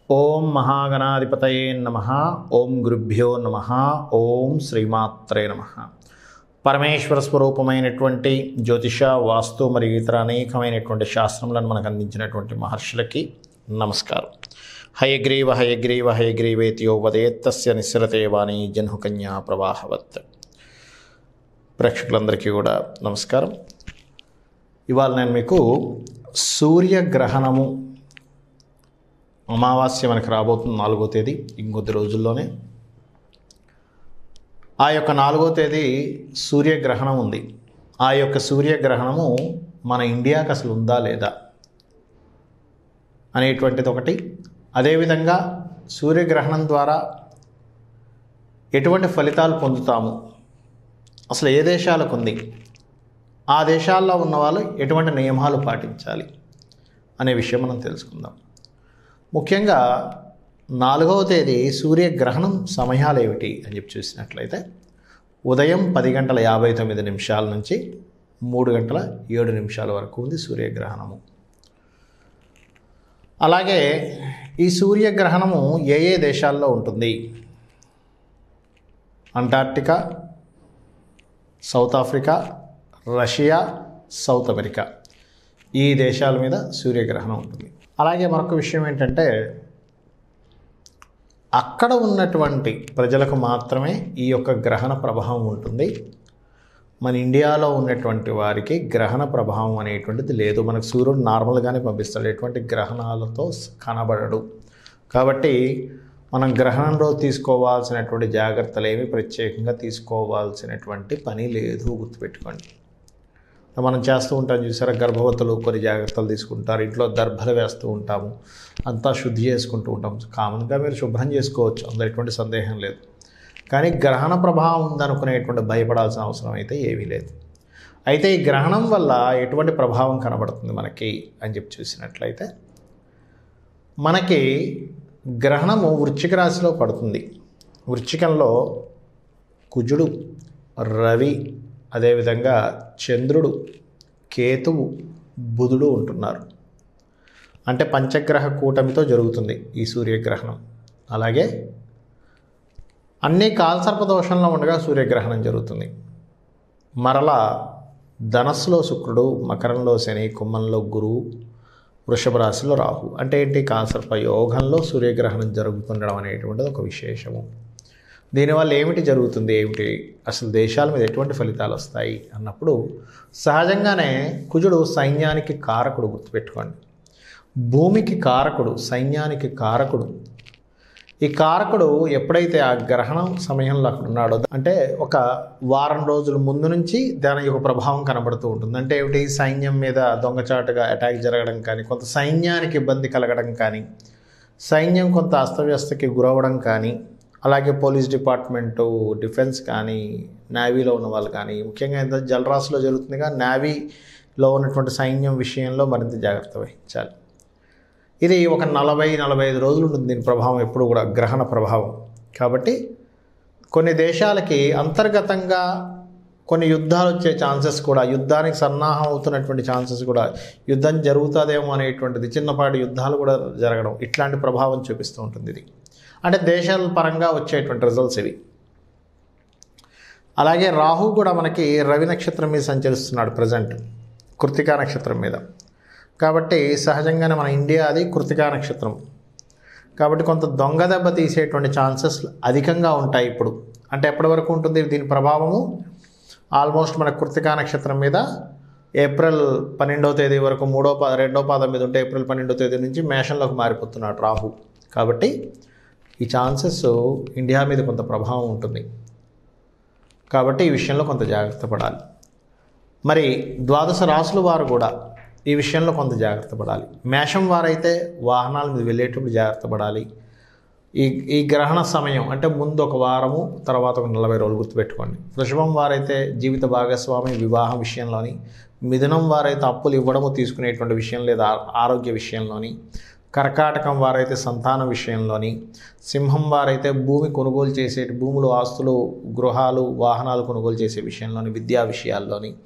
ఓం మహాగణాధిపతయే నమ ఓం గురుభ్యో నమ ఓం శ్రీమాత్రే నమ పరమేశ్వర స్వరూపమైనటువంటి జ్యోతిష వాస్తు మరియు ఇతర అనేకమైనటువంటి శాస్త్రములను మనకు అందించినటువంటి మహర్షులకి నమస్కారం హయగ్రీవ హయగ్రీవ హయగ్రీవేత్యో వదేత్తస్య నిస్సరతే వాణి జన్హుకన్యా ప్రవాహవత్ ప్రేక్షకులందరికీ కూడా నమస్కారం ఇవాళ నేను మీకు సూర్యగ్రహణము అమావాస్య మనకి రాబోతుంది నాలుగో తేదీ ఇంకొద్ది రోజుల్లోనే ఆ యొక్క నాలుగో తేదీ సూర్యగ్రహణం ఉంది ఆ యొక్క సూర్యగ్రహణము మన ఇండియాకి అసలు ఉందా లేదా అనేటువంటిది ఒకటి అదేవిధంగా సూర్యగ్రహణం ద్వారా ఎటువంటి ఫలితాలు పొందుతాము అసలు ఏ దేశాలకు ఉంది ఆ దేశాల్లో ఉన్న వాళ్ళు ఎటువంటి నియమాలు పాటించాలి అనే విషయం మనం తెలుసుకుందాం ముఖ్యంగా నాలుగవ తేదీ సూర్యగ్రహణం సమయాలు ఏమిటి అని చెప్పి చూసినట్లయితే ఉదయం పది గంటల యాభై తొమ్మిది నిమిషాల నుంచి మూడు గంటల ఏడు నిమిషాల వరకు ఉంది సూర్యగ్రహణము అలాగే ఈ సూర్యగ్రహణము ఏ ఏ దేశాల్లో ఉంటుంది Antarctica South Africa Russia South America ఈ దేశాల మీద సూర్యగ్రహణం ఉంటుంది అలాగే మరొక విషయం ఏంటంటే అక్కడ ఉన్నటువంటి ప్రజలకు మాత్రమే ఈ యొక్క గ్రహణ ప్రభావం ఉంటుంది మన ఇండియాలో ఉన్నటువంటి వారికి గ్రహణ ప్రభావం అనేటువంటిది లేదు మనకు సూర్యుడు నార్మల్గానే పంపిస్తాడు ఎటువంటి గ్రహణాలతో కనబడడు కాబట్టి మనం గ్రహణంలో తీసుకోవాల్సినటువంటి జాగ్రత్తలు ఏమి ప్రత్యేకంగా తీసుకోవాల్సినటువంటి పని లేదు గుర్తుపెట్టుకోండి మనం చేస్తూ ఉంటాం చూసారా గర్భవతులు కొన్ని జాగ్రత్తలు తీసుకుంటారు ఇంట్లో దర్భలు వేస్తూ ఉంటాము అంతా శుద్ధి చేసుకుంటూ ఉంటాం కామన్గా మీరు శుభ్రం చేసుకోవచ్చు అందులో ఎటువంటి సందేహం లేదు కానీ గ్రహణ ప్రభావం ఉందనుకునేటువంటి భయపడాల్సిన అవసరం అయితే ఏమీ లేదు అయితే ఈ గ్రహణం వల్ల ఎటువంటి ప్రభావం కనబడుతుంది మనకి అని చెప్పి చూసినట్లయితే మనకి గ్రహణము వృశ్చిక రాశిలో పడుతుంది వృశ్చికంలో కుజుడు రవి అదేవిధంగా చంద్రుడు కేతువు బుధుడు ఉంటున్నారు అంటే పంచగ్రహ కూటమితో జరుగుతుంది ఈ సూర్యగ్రహణం అలాగే అన్ని కాల్సర్ప దోషంలో ఉండగా సూర్యగ్రహణం జరుగుతుంది మరలా ధనస్సులో శుక్రుడు మకరంలో శని కుంభంలో గురువు వృషభ రాశిలో రాహు అంటే ఏంటి కాల్సర్ప యోగంలో సూర్యగ్రహణం జరుగుతుండడం అనేటువంటిది ఒక విశేషము దీనివల్ల ఏమిటి జరుగుతుంది ఏమిటి అసలు దేశాల మీద ఎటువంటి ఫలితాలు వస్తాయి అన్నప్పుడు సహజంగానే కుజుడు సైన్యానికి కారకుడు గుర్తుపెట్టుకోండి భూమికి కారకుడు సైన్యానికి కారకుడు ఈ కారకుడు ఎప్పుడైతే ఆ గ్రహణం సమయంలో అక్కడ ఉన్నాడో అంటే ఒక వారం రోజుల ముందు నుంచి దాని యొక్క ప్రభావం కనబడుతూ ఉంటుంది అంటే ఏమిటి సైన్యం మీద దొంగచాటుగా అటాక్ జరగడం కానీ కొంత సైన్యానికి ఇబ్బంది కలగడం కానీ సైన్యం కొంత అస్తవ్యస్తకి గురవడం కానీ అలాగే పోలీస్ డిపార్ట్మెంటు డిఫెన్స్ కానీ నేవీలో ఉన్న వాళ్ళు కానీ ముఖ్యంగా ఎంత జలరాశిలో జరుగుతుందిగా నేవీలో ఉన్నటువంటి సైన్యం విషయంలో మరింత జాగ్రత్త వహించాలి ఇది ఒక నలభై నలభై ఐదు రోజులు ఉంటుంది దీని ప్రభావం ఎప్పుడు కూడా గ్రహణ ప్రభావం కాబట్టి కొన్ని దేశాలకి అంతర్గతంగా కొన్ని యుద్ధాలు వచ్చే ఛాన్సెస్ కూడా యుద్ధానికి సన్నాహం అవుతున్నటువంటి ఛాన్సెస్ కూడా యుద్ధం జరుగుతుందేమో అనేటువంటిది చిన్నపాటి యుద్ధాలు కూడా జరగడం ఇట్లాంటి ప్రభావం చూపిస్తూ ఉంటుంది ఇది అంటే దేశాల పరంగా వచ్చేటువంటి రిజల్ట్స్ ఇవి అలాగే రాహు కూడా మనకి రవి నక్షత్రం మీద సంచరిస్తున్నాడు ప్రజెంట్ కృతికా నక్షత్రం మీద కాబట్టి సహజంగానే మన ఇండియా అది కృతికా నక్షత్రం కాబట్టి కొంత దొంగ దెబ్బ తీసేటువంటి ఛాన్సెస్ అధికంగా ఉంటాయి ఇప్పుడు అంటే ఎప్పటి వరకు ఉంటుంది దీని ప్రభావము ఆల్మోస్ట్ మన కృతికా నక్షత్రం మీద ఏప్రిల్ పన్నెండవ తేదీ వరకు మూడో పా రెండో పాదం మీద ఉంటే ఏప్రిల్ పన్నెండో తేదీ నుంచి మేషంలోకి మారిపోతున్నాడు రాహు కాబట్టి ఈ ఛాన్సెస్ ఇండియా మీద కొంత ప్రభావం ఉంటుంది కాబట్టి ఈ విషయంలో కొంత జాగ్రత్త పడాలి మరి ద్వాదశ రాసుల వారు కూడా ఈ విషయంలో కొంత జాగ్రత్త పడాలి మేషం వారైతే వాహనాల మీద వెళ్ళేటప్పుడు జాగ్రత్త పడాలి ఈ ఈ గ్రహణ సమయం అంటే ముందు ఒక వారము తర్వాత ఒక నలభై రోజులు గుర్తుపెట్టుకోండి వృషభం వారైతే జీవిత భాగస్వామి వివాహం విషయంలోని మిథునం వారైతే అప్పులు ఇవ్వడము తీసుకునేటువంటి విషయం లేదా ఆరోగ్య విషయంలోని కర్కాటకం వారైతే సంతాన విషయంలోని సింహం వారైతే భూమి కొనుగోలు చేసే భూములు ఆస్తులు గృహాలు వాహనాలు కొనుగోలు చేసే విషయంలోని విద్యా విషయాల్లోని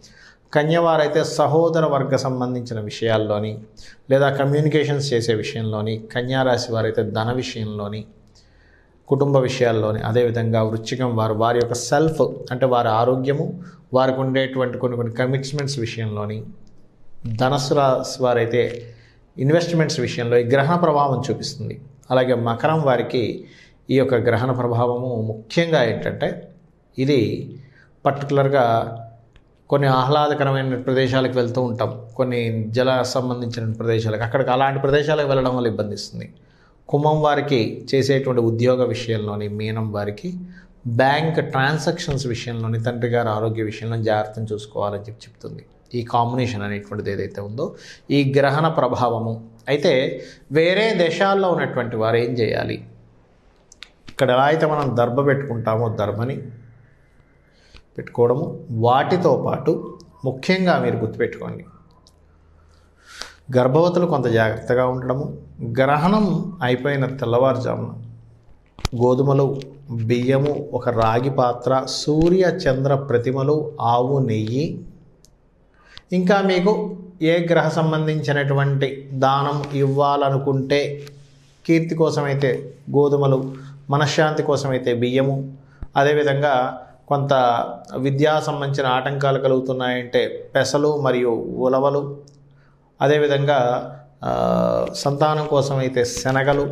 కన్యవారైతే సహోదర వర్గ సంబంధించిన విషయాల్లోని లేదా కమ్యూనికేషన్స్ చేసే విషయంలోని కన్యారాశి వారైతే ధన విషయంలోని కుటుంబ విషయాల్లోని అదేవిధంగా వృచ్చికం వారు వారి యొక్క సెల్ఫ్ అంటే వారి ఆరోగ్యము వారికి ఉండేటువంటి కొన్ని కొన్ని కమిట్మెంట్స్ విషయంలోని ధనస్సు రాశి వారైతే ఇన్వెస్ట్మెంట్స్ విషయంలో ఈ గ్రహణ ప్రభావం చూపిస్తుంది అలాగే మకరం వారికి ఈ యొక్క గ్రహణ ప్రభావము ముఖ్యంగా ఏంటంటే ఇది పర్టికులర్గా కొన్ని ఆహ్లాదకరమైన ప్రదేశాలకు వెళ్తూ ఉంటాం కొన్ని జల సంబంధించిన ప్రదేశాలకు అక్కడికి అలాంటి ప్రదేశాలకు వెళ్ళడం వల్ల ఇబ్బంది ఇస్తుంది కుంభం వారికి చేసేటువంటి ఉద్యోగ విషయంలోని మీనం వారికి బ్యాంక్ ట్రాన్సాక్షన్స్ విషయంలోని తండ్రి గారి ఆరోగ్య విషయంలో జాగ్రత్తను చూసుకోవాలని చెప్పి చెప్తుంది ఈ కాంబినేషన్ అనేటువంటిది ఏదైతే ఉందో ఈ గ్రహణ ప్రభావము అయితే వేరే దేశాల్లో ఉన్నటువంటి వారు ఏం చేయాలి ఇక్కడ ఎలా అయితే మనం దర్భ పెట్టుకుంటామో దర్భని పెట్టుకోవడము వాటితో పాటు ముఖ్యంగా మీరు గుర్తుపెట్టుకోండి గర్భవతులు కొంత జాగ్రత్తగా ఉండడము గ్రహణం అయిపోయిన తెల్లవారుజామున గోధుమలు బియ్యము ఒక రాగి పాత్ర సూర్య చంద్ర ప్రతిమలు ఆవు నెయ్యి ఇంకా మీకు ఏ గ్రహ సంబంధించినటువంటి దానం ఇవ్వాలనుకుంటే కీర్తి కోసమైతే గోధుమలు మనశ్శాంతి కోసమైతే బియ్యము అదేవిధంగా కొంత విద్యా సంబంధించిన ఆటంకాలు కలుగుతున్నాయంటే పెసలు మరియు ఉలవలు అదేవిధంగా ఆ, సంతానం కోసం అయితే శనగలు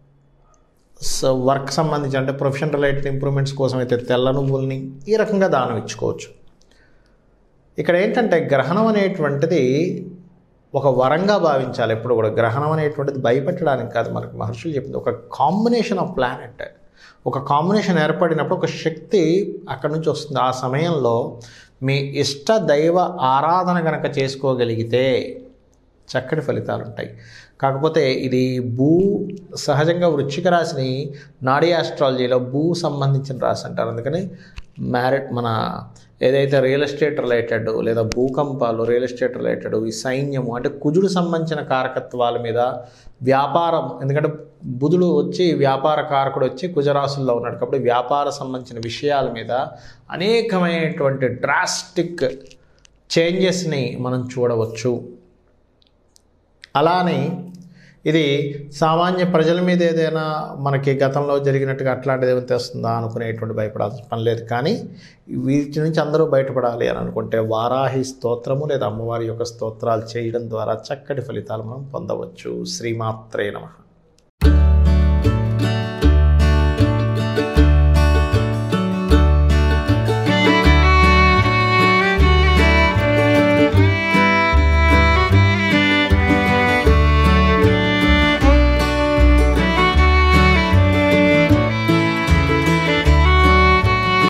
స- వర్క్ సంబంధించి అంటే ప్రొఫెషన్ రిలేటెడ్ ఇంప్రూవ్మెంట్స్ కోసం అయితే తెల్ల నువ్వుల్ని ఈ రకంగా దానం ఇచ్చుకోవచ్చు ఇక్కడ ఏంటంటే గ్రహణం అనేటువంటిది ఒక వరంగా భావించాలి ఎప్పుడు కూడా గ్రహణం అనేటువంటిది భయపెట్టడానికి కాదు మనకు మహర్షులు చెప్పింది ఒక కాంబినేషన్ ఆఫ్ ప్లానెట్ ఒక కాంబినేషన్ ఏర్పడినప్పుడు ఒక శక్తి అక్కడి నుంచి వస్తుంది ఆ సమయంలో మీ ఇష్ట దైవ ఆరాధన కనుక చేసుకోగలిగితే చక్కటి ఫలితాలు ఉంటాయి కాకపోతే ఇది భూ సహజంగా వృశ్చిక రాశిని నాడీ ఆస్ట్రాలజీలో భూ సంబంధించిన రాశి అంటారు అందుకని మ్యారెట్ మన ఏదైతే రియల్ ఎస్టేట్ రిలేటెడ్ లేదా భూకంపాలు రియల్ ఎస్టేట్ రిలేటెడ్ ఈ సైన్యము అంటే కుజుడు సంబంధించిన కారకత్వాల మీద వ్యాపారం ఎందుకంటే బుధుడు వచ్చి వ్యాపార కారకుడు వచ్చి కుజరాశుల్లో ఉన్నాడు కాబట్టి వ్యాపార సంబంధించిన విషయాల మీద అనేకమైనటువంటి డ్రాస్టిక్ చేంజెస్ని మనం చూడవచ్చు అలానే ఇది సామాన్య ప్రజల మీద ఏదైనా మనకి గతంలో జరిగినట్టుగా అట్లాంటిది ఏమైనా తెస్తుందా అనుకునేటువంటి భయపడాల్సిన పని లేదు కానీ వీటి నుంచి అందరూ బయటపడాలి అని అనుకుంటే వారాహి స్తోత్రము లేదా అమ్మవారి యొక్క స్తోత్రాలు చేయడం ద్వారా చక్కటి ఫలితాలు మనం పొందవచ్చు శ్రీమాత్రే నమః